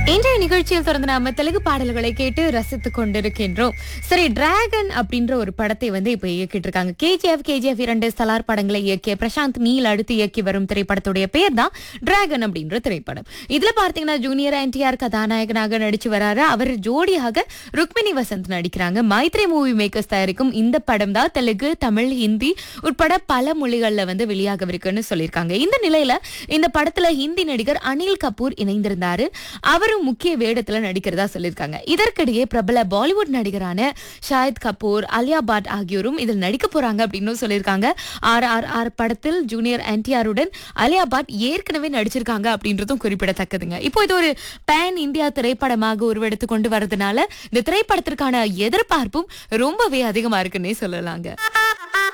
இன்றைய நிகழ்ச்சியில் தொடர்ந்து நாம தெலுங்கு பாடல்களை கேட்டு ரசித்துக் கொண்டிருக்கின்றோம் சரி டிராகன் அப்படின்ற ஒரு படத்தை வந்து இப்ப இயக்கிட்டு இருக்காங்க கேஜிஎஃப் கேஜிஎஃப் இரண்டு ஸ்தலார் படங்களை இயக்கிய பிரசாந்த் நீல் அடுத்து இயக்கி வரும் திரைப்படத்துடைய பேர் தான் டிராகன் அப்படின்ற திரைப்படம் இதுல பார்த்தீங்கன்னா ஜூனியர் என்டிஆர் கதாநாயகனாக நடிச்சு வராரு அவர் ஜோடியாக ருக்மிணி வசந்த் நடிக்கிறாங்க மைத்ரி மூவி மேக்கர்ஸ் தயாரிக்கும் இந்த படம் தான் தெலுங்கு தமிழ் ஹிந்தி உட்பட பல மொழிகள்ல வந்து வெளியாகவிருக்குன்னு சொல்லியிருக்காங்க இந்த நிலையில இந்த படத்துல ஹிந்தி நடிகர் அனில் கபூர் இணைந்திருந்தாரு அவரும் முக்கிய வேடத்துல நடிக்கிறதா சொல்லியிருக்காங்க இதற்கிடையே பிரபல பாலிவுட் நடிகரான ஷாயத் கபூர் அலியா பாட் ஆகியோரும் இதில் நடிக்க போறாங்க அப்படின்னு சொல்லியிருக்காங்க ஆர் ஆர் ஆர் படத்தில் ஜூனியர் என்டிஆருடன் அலியா பாட் ஏற்கனவே நடிச்சிருக்காங்க அப்படின்றதும் குறிப்பிடத்தக்கதுங்க இப்போ இது ஒரு பேன் இந்தியா திரைப்படமாக உருவெடுத்து கொண்டு வரதுனால இந்த திரைப்படத்திற்கான எதிர்பார்ப்பும் ரொம்பவே அதிகமா இருக்குன்னே சொல்லலாங்க